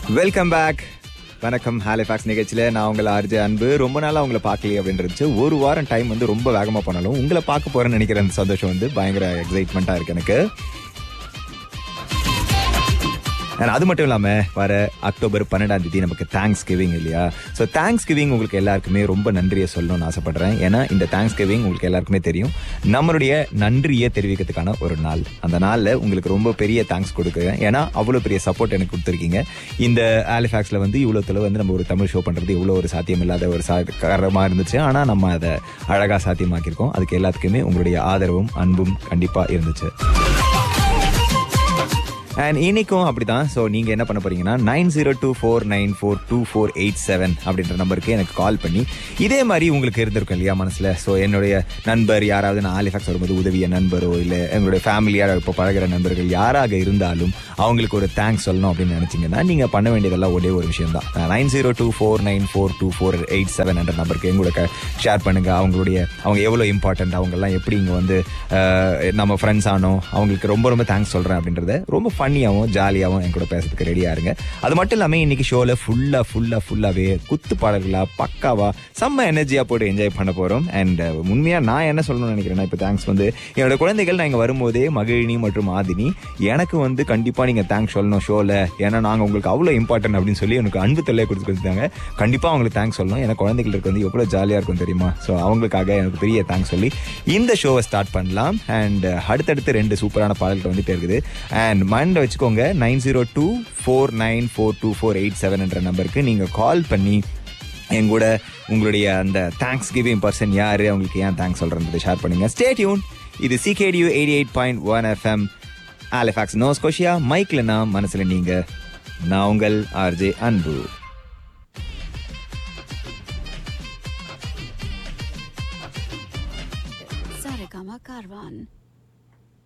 Welcome back வணக்கம் Halifax நிகழ்ச்சியில் நான் உங்களை ஆர்ஜே அன்பு ரொம்ப நாளாக உங்களை பார்க்கலையே அப்படின்றது ஒரு வாரம் டைம் வந்து ரொம்ப வேகமாக போனாலும் உங்களை பார்க்க போறேன்னு நினைக்கிற அந்த சந்தோஷம் வந்து பயங்கர எக்ஸைட்மெண்ட்டாக இருக்கு எனக்கு And அது மட்டும் இல்லாம வர அக்டோபர் பன்னெண்டாம் தேதி நமக்கு தேங்க்ஸ் கிவிங் இல்லையா ஸோ தேங்க்ஸ் கிவிங் உங்களுக்கு எல்லாருக்குமே ரொம்ப நன்றியை சொல்லணும்னு ஆசைப்படுறேன் ஏன்னா இந்த தேங்க்ஸ் கிவிங் உங்களுக்கு எல்லாருக்குமே தெரியும் நம்மளுடைய நன்றியை தெரிவிக்கிறதுக்கான ஒரு நாள் அந்த நாளில் உங்களுக்கு ரொம்ப பெரிய தேங்க்ஸ் கொடுக்குறேன் ஏன்னா அவ்வளோ பெரிய சப்போர்ட் எனக்கு கொடுத்துருக்கீங்க இந்த ஆலிஃபேக்ஸில் வந்து இவ்வளோ தொலை வந்து நம்ம ஒரு தமிழ் ஷோ பண்ணுறது இவ்வளோ ஒரு சாத்தியம் இல்லாத ஒரு சா காரணமாக இருந்துச்சு ஆனால் நம்ம அதை அழகாக சாத்தியமாக்கியிருக்கோம் அதுக்கு எல்லாத்துக்குமே உங்களுடைய ஆதரவும் அன்பும் கண்டிப்பாக இருந்துச்சு அண்ட் இன்னைக்கும் அப்படிதான் ஸோ நீங்க என்ன பண்ண போறீங்கன்னா nine zero two four nine four two four eight seven அப்படின்ற நம்பருக்கு எனக்கு கால் பண்ணி இதே மாதிரி உங்களுக்கு இருந்திருக்கும் இல்லையா மனசுல ஸோ என்னுடைய நண்பர் யாராவது நான் ஆலிஃபாக்ஸ் வரும்போது உதவிய நண்பரோ இல்லை எங்களுடைய ஃபேமிலியாக இப்போ பழகிற நண்பர்கள் யாராக இருந்தாலும் அவங்களுக்கு ஒரு தேங்க்ஸ் சொல்லணும் அப்படின்னு நினைச்சீங்கன்னா நீங்க பண்ண வேண்டியதெல்லாம் ஒரே ஒரு விஷயம் தான் nine zero two four nine four two four eight seven என்ற நம்பருக்கு எங்களோட ஷேர் பண்ணுங்க அவங்களுடைய அவங்க எவ்வளோ இம்பார்ட்டன்ட் அவங்கெல்லாம் எப்படி இங்கே வந்து அஹ், நம்ம ஃப்ரெண்ட்ஸ் ஆனோம் அவங்களுக்கு ரொம்ப ரொம்ப தேங்க்ஸ் சொல்கிறேன் அப்படின்றத ரொம்ப ஃபன்னியாகவும் ஜாலியாகவும் என் கூட பேசுறதுக்கு ரெடியாக இருங்க அது மட்டும் இல்லாமல் இன்னைக்கு ஷோவில் ஃபுல்லாக ஃபுல்லாக ஃபுல்லாகவே குத்து பாடல்களா பக்காவா செம்ம எனர்ஜியாக போட்டு என்ஜாய் பண்ண போகிறோம் அண்ட் உண்மையாக நான் என்ன சொல்லணும்னு நினைக்கிறேன்னா இப்போ தேங்க்ஸ் வந்து என்னோட குழந்தைகள் நான் இங்கே வரும்போதே மகிழினி மற்றும் ஆதினி எனக்கு வந்து கண்டிப்பாக நீங்கள் தேங்க்ஸ் சொல்லணும் ஷோவில் ஏன்னா நாங்கள் உங்களுக்கு அவ்வளோ இம்பார்ட்டன்ட் அப்படின்னு சொல்லி எனக்கு அன்பு தொல்லை கொடுத்து கொடுத்தாங்க கண்டிப்பாக அவங்களுக்கு தேங்க்ஸ் சொல்லணும் ஏன்னா குழந்தைகளுக்கு வந்து எவ்வளோ ஜாலியாக இருக்கும் தெரியுமா ஸோ அவங்களுக்காக எனக்கு பெரிய தேங்க்ஸ் சொல்லி இந்த ஷோவை ஸ்டார்ட் பண்ணலாம் அண்ட் அடுத்தடுத்து ரெண்டு சூப்பரான பாடல்கள் வந்துட்டே இருக்குது அண்ட் மைண்டில் வச்சுக்கோங்க nine zero two four nine four two four eight seven என்ற நம்பருக்கு நீங்கள் கால் பண்ணி என் கூட உங்களுடைய அந்த தேங்க்ஸ் கிவிங் பர்சன் யாரு அவங்களுக்கு ஏன் தேங்க்ஸ் சொல்றதை ஷேர் பண்ணுங்க ஸ்டே டியூன் இது CKDU eighty eight point one FM Halifax Nova Scotia மைக்ல நான் மனசுல நீங்க நான் உங்கள் ஆர்ஜே அன்பு Saregama Karvan.